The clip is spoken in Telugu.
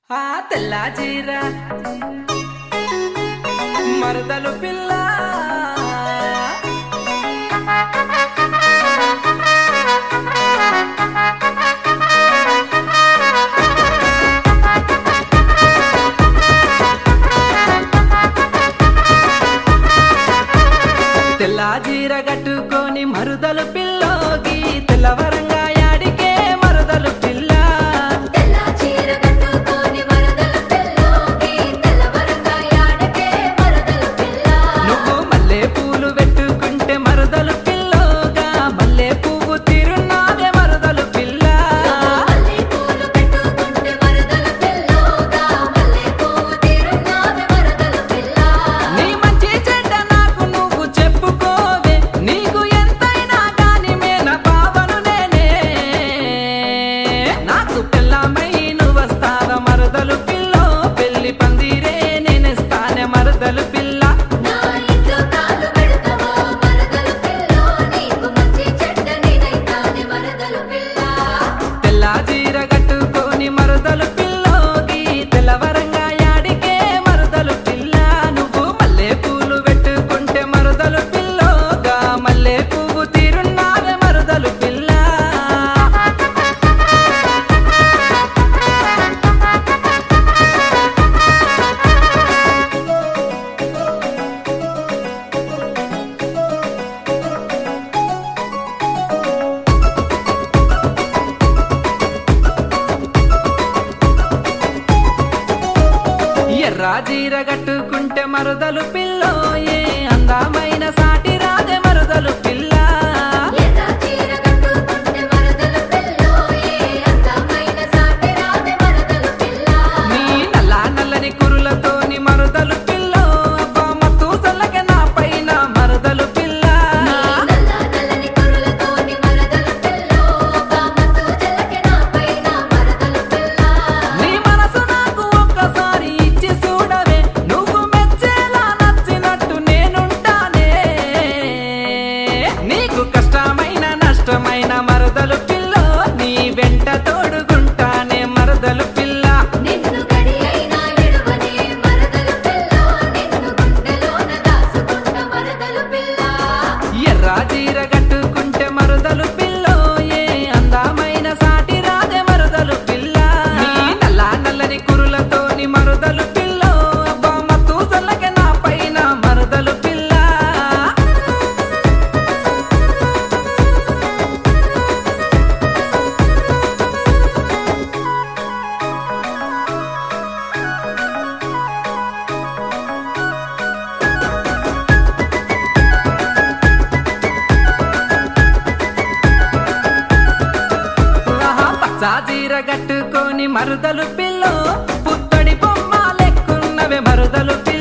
ఆ తెల్ల చీర మరదలు పిల్ల తెల్ల చీర కట్టుకొని మరుదలు పిల్లోగి తెల్లవరంగా యాడికే మరుదలు పిల్ల తెల్ల చీర కట్టుకొని వరదల పిల్లోకి తెల్లవరంగా యాడకే వరదల పిల్ల నువ్వు మల్లె పూలు పెట్టుకుంటే మరుదలు పిల్లోగా మల్లె పువ్వు తిరునాదే మరుదలు పిల్ల మల్లె పూలు పెట్టుకుంటే వరదల పిల్లోగా మల్లె పువ్వు తీరున్నావే వరదల పిల్ల నీ మంచి చెడ్డ నాకు నువ్వు చెప్పుకోవే నీకు ఎంతైనా కాని మేన బావను నేనే నాకు పిల్లమై నువ్వు వస్తావ మరుదలు పిల్లో పెళ్లి పందిరే నేనేస్తానే మరుదలు పిల్ల నా ఇంట్లో కాలు పెడతావో వరదల పిల్లో నీకు మంచి చెడ్డ నేనైతానే వరదల పిల్ల తెల్ల చీర కట్టుకొని మరుదలు పిల్లోగి తెల్లవరంగా యాడికే మరుదలు పిల్ల నువ్వు మల్లె పూలు పెట్టుకుంటే మరుదలు పిల్లోగా మల్లె పువ్వు తీరున్నావే మరుదలు పిల్ల ఎర్ర చీర కట్టుకుంటే మరుదలు పిల్లో ఏ అందమైన సాటి రాజే మరుదలు పిల్ల ఎర్ర చీర కట్టుకుంటే వరదల పిల్లో ఏ అందమైన సాటి రావే వరదల పిల్ల నీ నల్ల నల్లని కురులతోని మరుదలు పిల్లో అబ్బా మత్తు చల్లగా నా పైన మరుదలు పిల్ల నల్ల నల్లని కురులతోని వరదల పిల్లో కామతు జలకే నా పైన వరదల పిల్ల నీ మనసు నాకు ఒక్కసారి ఇచ్చి చూడవే నువ్వు మెచ్చేలా నచ్చినట్టు నేనుంటానే నీకు కష్టమైన నష్టమైన మరదలు పిల్ల నీ వెంట తోడుకుంటానే మరదలు పిల్ల నిన్ను గడి అయినా ఎడువనే వరదల పిల్ల నిన్ను గుండెలోన దాసుకున్న వరదల పిల్ల ఎర్ర చీర కట్టుకుంటే మరుదలు పిల్లో ఏ అందమైన సాటి రాజే మరుదలు పిల్ల నీ నల్ల నల్లని కురులతోని మరుదలు పిల్లో అబ్బా మత్తు చల్లగా నా పైన మరుదలు పిల్ల ఆహా, పచ్చా చీర కట్టుకొని మరుదలు పిల్లో పుత్తడి బొమ్మ లెక్కున్నవే మరుదలు పిల్ల